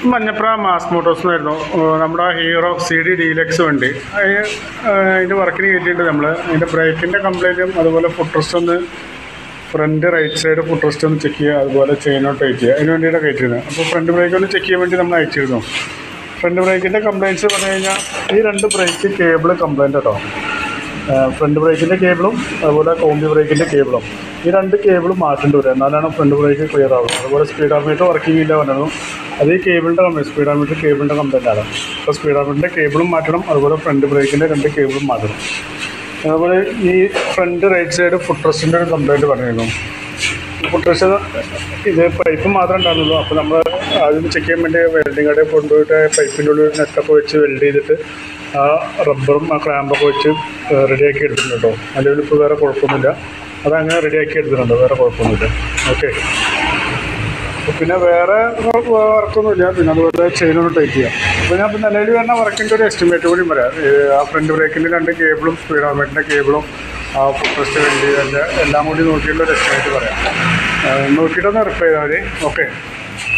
Manjapra mass Motors ആയിരുന്നു നമ്മുടെ hero C D deluxe വണ്ടി അത് അതിൻ്റെ വർക്കിന് കയറ്റിയിട്ടുണ്ട് നമ്മൾ അതിൻ്റെ ബ്രേക്കിൻ്റെ കംപ്ലൈൻറ്റും അതുപോലെ ഫുട്രസ്റ്റ് ഒന്ന് ഫ്രണ്ട് റൈറ്റ് സൈഡ് ഫുട്രസ്റ്റ് ഒന്ന് ചെക്ക് ചെയ്യുക അതുപോലെ ചെയിനോട്ട് ടൈറ്റ് ചെയ്യുക അതിന് വേണ്ടിയിട്ടാണ് കയറ്റിയിരുന്നത് അപ്പോൾ ഫ്രണ്ട് ബ്രേക്ക് ഒന്ന് ചെക്ക് ചെയ്യാൻ വേണ്ടി നമ്മൾ അയച്ചിരുന്നു ഫ്രണ്ട് ബ്രേക്കിൻ്റെ കംപ്ലയിൻറ്റ്സ് പറഞ്ഞു കഴിഞ്ഞാൽ ഈ രണ്ട് ബ്രേക്ക് കേബിൾ കംപ്ലൈൻറ്റ് കേട്ടോ ഫ്രണ്ട് ബ്രേക്കിൻ്റെ കേബിളും അതുപോലെ കോമ്പി ബ്രേക്കിൻ്റെ കേബിളും ഈ രണ്ട് കേബിളും മാറ്റേണ്ടി വരും എന്നാലാണ് ഫ്രണ്ട് ബ്രേക്ക് ക്ലിയർ ആവുന്നത് അതുപോലെ സ്പീഡോമീറ്റർ വർക്കിംഗ് ഇല്ല പറഞ്ഞു അത് ഈ കേബിളിൻ്റെ കംപ്ലൈൻറ്റ് സ്പീഡോമീറ്റർ കേബിളിൻ്റെ കംപ്ലൈൻ്റ് ആണ് അപ്പോൾ സ്പീഡോമീറ്ററിൻ്റെ കേബിളും മാറ്റണം അതുപോലെ ഫ്രണ്ട് ബ്രേക്കിൻ്റെ രണ്ട് കേബിളും മാറ്റണം അതുപോലെ ഈ ഫ്രണ്ട് റൈറ്റ് സൈഡ് ഫുട്രസ്റ്റിൻ്റെ ഒരു കംപ്ലൈൻറ്റ് പറഞ്ഞിരുന്നു ഫുട്രസ് ഇത് പൈപ്പ് മാത്രമേ ഉണ്ടായിരുന്നുള്ളൂ അപ്പോൾ നമ്മൾ ആദ്യം ചെക്ക് ചെയ്യാൻ വേണ്ടി വെൽഡിംഗ് കടയിൽ കൊണ്ടുപോയിട്ട് പൈപ്പിൻ്റെ ഉള്ളിൽ നെറ്റൊക്കെ വെച്ച് വെൽഡ് ചെയ്തിട്ട് ആ റബ്ബറും ആ ക്ലാമ്പൊക്കെ വെച്ച് റെഡിയാക്കി എടുത്തിട്ടുണ്ട് കേട്ടോ അല്ലെങ്കിൽ ഇപ്പോൾ വേറെ കുഴപ്പമൊന്നുമില്ല അതങ്ങനെ റെഡിയാക്കി എടുത്തിട്ടുണ്ട് വേറെ കുഴപ്പമൊന്നുമില്ല ഓക്കെ പിന്നെ വേറെ വർക്കൊന്നുമില്ല പിന്നെ അതുപോലെ ചെയിനൊന്ന് ടൈറ്റ് ചെയ്യാം അപ്പോൾ ഞാൻ ഇപ്പം നിലവിൽ വരുന്ന വർക്കിൻ്റെ ഒരു എസ്റ്റിമേറ്റ് കൂടി പറയാം ഈ ആ ഫ്രണ്ട് ബ്രേക്കിൻ്റെ രണ്ട് കേബിളും സ്പീഡോമീറ്ററിൻ്റെ കേബിളും ആ ഫുട്രസ്റ്റ് വേണ്ടി എല്ലാം എല്ലാം കൂടി നോക്കിയുള്ള ഒരു എസ്റ്റിമേറ്റ് പറയാം ആ, നോക്കിയിട്ടൊന്ന് റിപ്ലൈ ചെയ്താൽ മതി ഓക്കെ